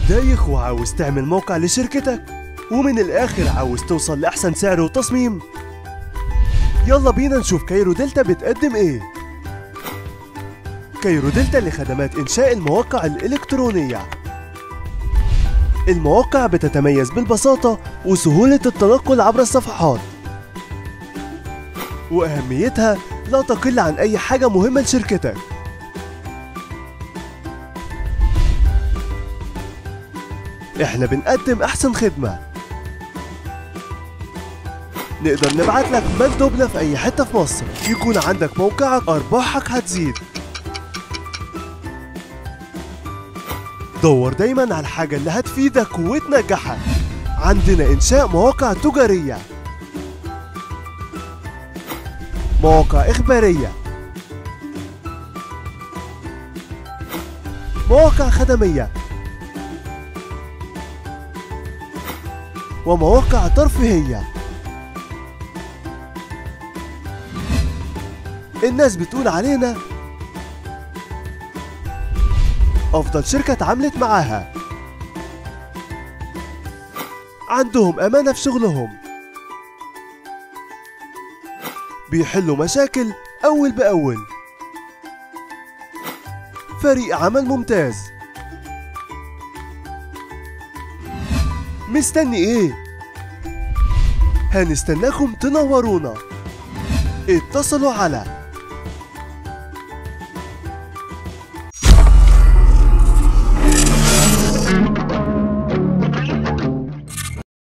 دايخ وعاوز تعمل موقع لشركتك ومن الآخر عاوز توصل لأحسن سعر وتصميم يلا بينا نشوف كايرو دلتا بتقدم إيه كايرو دلتا لخدمات إنشاء المواقع الإلكترونية المواقع بتتميز بالبساطة وسهولة التنقل عبر الصفحات وأهميتها لا تقل عن أي حاجة مهمة لشركتك احنا بنقدم احسن خدمة نقدر نبعت لك مندوبنا في اي حتة في مصر يكون عندك موقعك ارباحك هتزيد دور دايما على الحاجة اللي هتفيدك وتنجحك عندنا انشاء مواقع تجارية مواقع اخبارية مواقع خدميه ومواقع ترفيهية الناس بتقول علينا أفضل شركة اتعاملت معاها عندهم أمانة في شغلهم بيحلوا مشاكل أول بأول فريق عمل ممتاز مستني ايه؟ هنستناكم تنورونا اتصلوا على